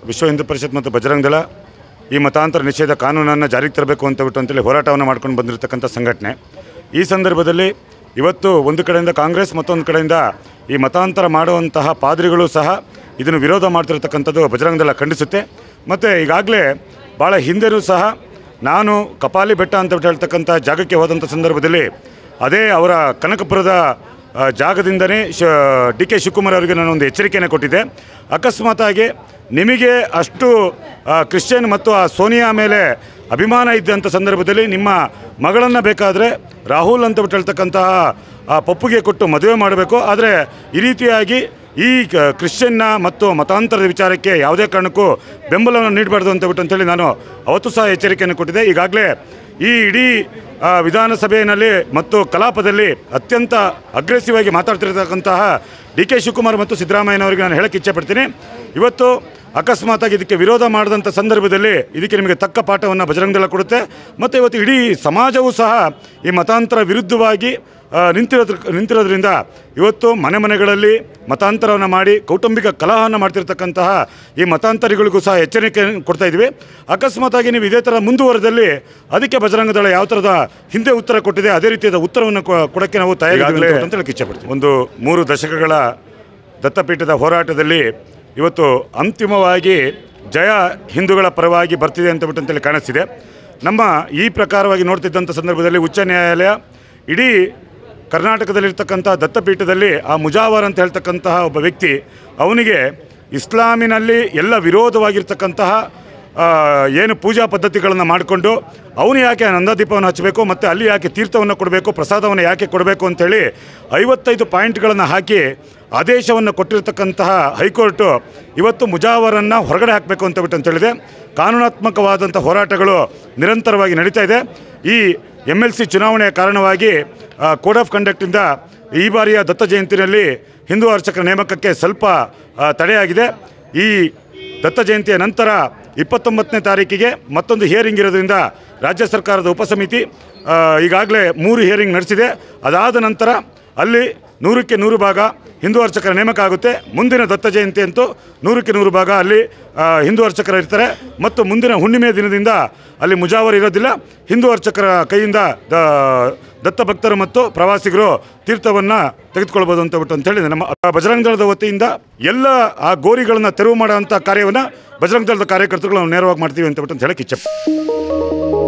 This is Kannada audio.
ವಿಶ್ವ ಹಿಂದೂ ಪರಿಷತ್ ಮತ್ತು ಬಜರಂಗ ದಳ ಈ ಮತಾಂತರ ನಿಷೇಧ ಕಾನೂನನ್ನು ಜಾರಿಗೆ ತರಬೇಕು ಅಂತ ಬಿಟ್ಟು ಅಂತೇಳಿ ಹೋರಾಟವನ್ನು ಮಾಡ್ಕೊಂಡು ಬಂದಿರತಕ್ಕಂಥ ಸಂಘಟನೆ ಈ ಸಂದರ್ಭದಲ್ಲಿ ಇವತ್ತು ಒಂದು ಕಡೆಯಿಂದ ಕಾಂಗ್ರೆಸ್ ಮತ್ತೊಂದು ಕಡೆಯಿಂದ ಈ ಮತಾಂತರ ಮಾಡುವಂತಹ ಪಾದ್ರಿಗಳು ಸಹ ಇದನ್ನು ವಿರೋಧ ಮಾಡ್ತಿರ್ತಕ್ಕಂಥದ್ದು ಬಜರಂಗ ದಳ ಖಂಡಿಸುತ್ತೆ ಮತ್ತು ಈಗಾಗಲೇ ಭಾಳ ಹಿಂದೆನೂ ಸಹ ನಾನು ಕಪಾಲಿ ಬೆಟ್ಟ ಅಂತ ಬಿಟ್ಟು ಹೇಳ್ತಕ್ಕಂಥ ಜಾಗಕ್ಕೆ ಹೋದಂಥ ಸಂದರ್ಭದಲ್ಲಿ ಅದೇ ಅವರ ಕನಕಪುರದ ಆ, ಜಾಗದಿಂದನೇ ಶ ಡಿ ಕೆ ಶಿವಕುಮಾರ್ ಅವರಿಗೆ ನಾನು ಒಂದು ಎಚ್ಚರಿಕೆಯನ್ನು ಕೊಟ್ಟಿದ್ದೆ ಅಕಸ್ಮಾತಾಗಿ ನಿಮಗೆ ಅಷ್ಟು ಆ, ಕ್ರಿಶ್ಚಿಯನ್ ಮತ್ತು ಆ ಸೋನಿಯಾ ಮೇಲೆ ಅಭಿಮಾನ ಇದ್ದಂಥ ಸಂದರ್ಭದಲ್ಲಿ ನಿಮ್ಮ ಮಗಳನ್ನು ಬೇಕಾದರೆ ರಾಹುಲ್ ಅಂತ ಬಿಟ್ಟು ಹೇಳ್ತಕ್ಕಂತಹ ಆ ಪಪ್ಪುಗೆ ಕೊಟ್ಟು ಮದುವೆ ಮಾಡಬೇಕು ಆದರೆ ಈ ರೀತಿಯಾಗಿ ಈ ಕ- ಕ್ರಿಶ್ಚಿಯನ್ನ ಮತ್ತು ಮತಾಂತರದ ವಿಚಾರಕ್ಕೆ ಯಾವುದೇ ಕಾರಣಕ್ಕೂ ಬೆಂಬಲವನ್ನು ನೀಡಬಾರ್ದು ಅಂತ ಬಿಟ್ಟು ಅಂತೇಳಿ ನಾನು ಅವತ್ತು ಸಹ ಎಚ್ಚರಿಕೆಯನ್ನು ಕೊಟ್ಟಿದ್ದೆ ಈಗಾಗಲೇ ಈ ಇಡೀ ಆ, ವಿಧಾನಸಭೆಯಲ್ಲಿ ಮತ್ತು ಕಲಾಪದಲ್ಲಿ ಅತ್ಯಂತ ಅಗ್ರೆಸಿವ್ ಆಗಿ ಮಾತಾಡ್ತಿರ್ತಕ್ಕಂತಹ ಡಿ ಕೆ ಶಿವಕುಮಾರ್ ಮತ್ತು ಸಿದ್ದರಾಮಯ್ಯನವರಿಗೆ ನಾನು ಹೇಳಕ್ಕೆ ಇಚ್ಛೆಪಡ್ತೀನಿ ಇವತ್ತು ಅಕಸ್ಮಾತಾಗಿ ಇದಕ್ಕೆ ವಿರೋಧ ಮಾಡಿದಂಥ ಸಂದರ್ಭದಲ್ಲಿ ಇದಕ್ಕೆ ನಿಮಗೆ ತಕ್ಕ ಪಾಠವನ್ನು ಬಜರಂಗ ದಳ ಕೊಡುತ್ತೆ ಮತ್ತು ಇವತ್ತು ಇಡೀ ಸಮಾಜವೂ ಸಹ ಈ ಮತಾಂತರ ವಿರುದ್ಧವಾಗಿ ಆ, ನಿಂತಿರೋದ್ರ ನಿಂತಿರೋದ್ರಿಂದ ಇವತ್ತು ಮನೆ ಮನೆಗಳಲ್ಲಿ ಮತಾಂತರವನ್ನು ಮಾಡಿ ಕೌಟುಂಬಿಕ ಕಲಹವನ್ನು ಮಾಡ್ತಿರ್ತಕ್ಕಂತಹ ಈ ಮತಾಂತರಿಗಳಿಗೂ ಸಹ ಎಚ್ಚರಿಕೆ ಕೊಡ್ತಾ ಇದ್ವಿ ಅಕಸ್ಮಾತಾಗಿ ನೀವು ಇದೇ ಥರ ಮುಂದುವರೆದಲ್ಲಿ ಅದಕ್ಕೆ ಬಜರಂಗ ದಳ ಯಾವ ಥರದ ಹಿಂದೆ ಉತ್ತರ ಕೊಟ್ಟಿದೆ ಅದೇ ರೀತಿಯಾದ ಉತ್ತರವನ್ನು ಕೊ- ಕೊಡೋಕ್ಕೆ ನಾವು ತಯಾರಿ ಅಂತ ಹೇಳಕ್ಕೆ ಇಚ್ಛೆಪಡ್ತೀವಿ ಒಂದು ಮೂರು ದಶಕಗಳ ದತ್ತಪೀಠದ ಹೋರಾಟದಲ್ಲಿ ಇವತ್ತು ಅಂತಿಮವಾಗಿ ಜಯ ಹಿಂದೂಗಳ ಪರವಾಗಿ ಬರ್ತಿದೆ ಅಂತ ಬಿಟ್ಟು ಅಂತೇಳಿ ಕಾಣಿಸ್ತಿದೆ ನಮ್ಮ ಈ ಪ್ರಕಾರವಾಗಿ ನೋಡ್ತಿದ್ದಂಥ ಸಂದರ್ಭದಲ್ಲಿ ಉಚ್ಚ ನ್ಯಾಯಾಲಯ ಇಡೀ ಕರ್ನಾಟಕದಲ್ಲಿರ್ತಕ್ಕಂಥ ದತ್ತಪೀಠದಲ್ಲಿ ಆ ಮುಜಾವರ್ ಅಂತ ಹೇಳ್ತಕ್ಕಂತಹ ಒಬ್ಬ ವ್ಯಕ್ತಿ ಅವನಿಗೆ ಇಸ್ಲಾಮಿನಲ್ಲಿ ಎಲ್ಲ ವಿರೋಧವಾಗಿರ್ತಕ್ಕಂತಹ ಆ, ಏನು ಪೂಜಾ ಪದ್ಧತಿಗಳನ್ನು ಮಾಡಿಕೊಂಡು ಅವನು ಯಾಕೆ ನಂದಾದೀಪವನ್ನು ಹಚ್ಚಬೇಕು ಮತ್ತು ಅಲ್ಲಿ ಯಾಕೆ ತೀರ್ಥವನ್ನು ಕೊಡಬೇಕು ಪ್ರಸಾದವನ್ನು ಯಾಕೆ ಕೊಡಬೇಕು ಅಂತೇಳಿ ಐವತ್ತೈದು ಪಾಯಿಂಟ್ಗಳನ್ನು ಹಾಕಿ ಆದೇಶವನ್ನು ಕೊಟ್ಟಿರ್ತಕ್ಕಂತಹ ಹೈಕೋರ್ಟು ಇವತ್ತು ಮುಜಾವರನ್ನು ಹೊರಗಡೆ ಹಾಕಬೇಕು ಅಂತ ಬಿಟ್ಟು ಅಂತೇಳಿದೆ ಕಾನೂನಾತ್ಮಕವಾದಂಥ ಹೋರಾಟಗಳು ನಿರಂತರವಾಗಿ ನಡೀತಾ ಇದೆ ಈ ಎಮ್ ಎಲ್ ಸಿ ಚುನಾವಣೆಯ ಕಾರಣವಾಗಿ ಕೋಡ್ ಆಫ್ ಕಂಡಕ್ಟಿಂದ ಈ ಬಾರಿಯ ದತ್ತ ಜಯಂತಿನಲ್ಲಿ ಹಿಂದೂ ಅರ್ಚಕರ ನೇಮಕಕ್ಕೆ ಸ್ವಲ್ಪ ಆ, ತಡೆಯಾಗಿದೆ ಈ ದತ್ತ ಜಯಂತಿಯ ನಂತರ ಇಪ್ಪತ್ತೊಂಬತ್ತನೇ ತಾರೀಕಿಗೆ ಮತ್ತೊಂದು ಹಿಯರಿಂಗ್ ಇರೋದ್ರಿಂದ ರಾಜ್ಯ ಸರ್ಕಾರದ ಉಪಸಮಿತಿ ಆ, ಈಗಾಗಲೇ ಮೂರು ಹಿಯರಿಂಗ್ ನಡೆಸಿದೆ ಅದಾದ ನಂತರ ಅಲ್ಲಿ ನೂರಕ್ಕೆ ನೂರು ಭಾಗ ಹಿಂದೂ ಅರ್ಚಕರ ನೇಮಕ ಆಗುತ್ತೆ ಮುಂದಿನ ದತ್ತ ಜಯಂತಿ ಅಂತೂ ನೂರಕ್ಕೆ ನೂರು ಭಾಗ ಅಲ್ಲಿ ಆ, ಹಿಂದೂ ಅರ್ಚಕರು ಇರ್ತಾರೆ ಮತ್ತು ಮುಂದಿನ ಹುಣ್ಣಿಮೆಯ ದಿನದಿಂದ ಅಲ್ಲಿ ಮುಜಾವರ್ ಇರೋದಿಲ್ಲ ಹಿಂದೂ ಅರ್ಚಕರ ಕೈಯಿಂದ ದ ದತ್ತ ಭಕ್ತರು ಮತ್ತು ಪ್ರವಾಸಿಗರು ತೀರ್ಥವನ್ನು ತೆಗೆದುಕೊಳ್ಬೋದು ಅಂತ ಬಿಟ್ಟು ಅಂತ ಹೇಳಿ ನಮ್ಮ ಬಜರಂಗ ದಳದ ವತಿಯಿಂದ ಎಲ್ಲ ಆ ಗೋರಿಗಳನ್ನು ತೆರವು ಮಾಡುವಂಥ ಕಾರ್ಯವನ್ನು ಬಜರಂಗ ದಳದ ಕಾರ್ಯಕರ್ತರು ನಾವು ನೇರವಾಗಿ ಮಾಡ್ತೀವಿ ಅಂತ ಬಿಟ್ಟು ಅಂತ ಹೇಳಕ್ಕೆ ಇಚ್ಛೆ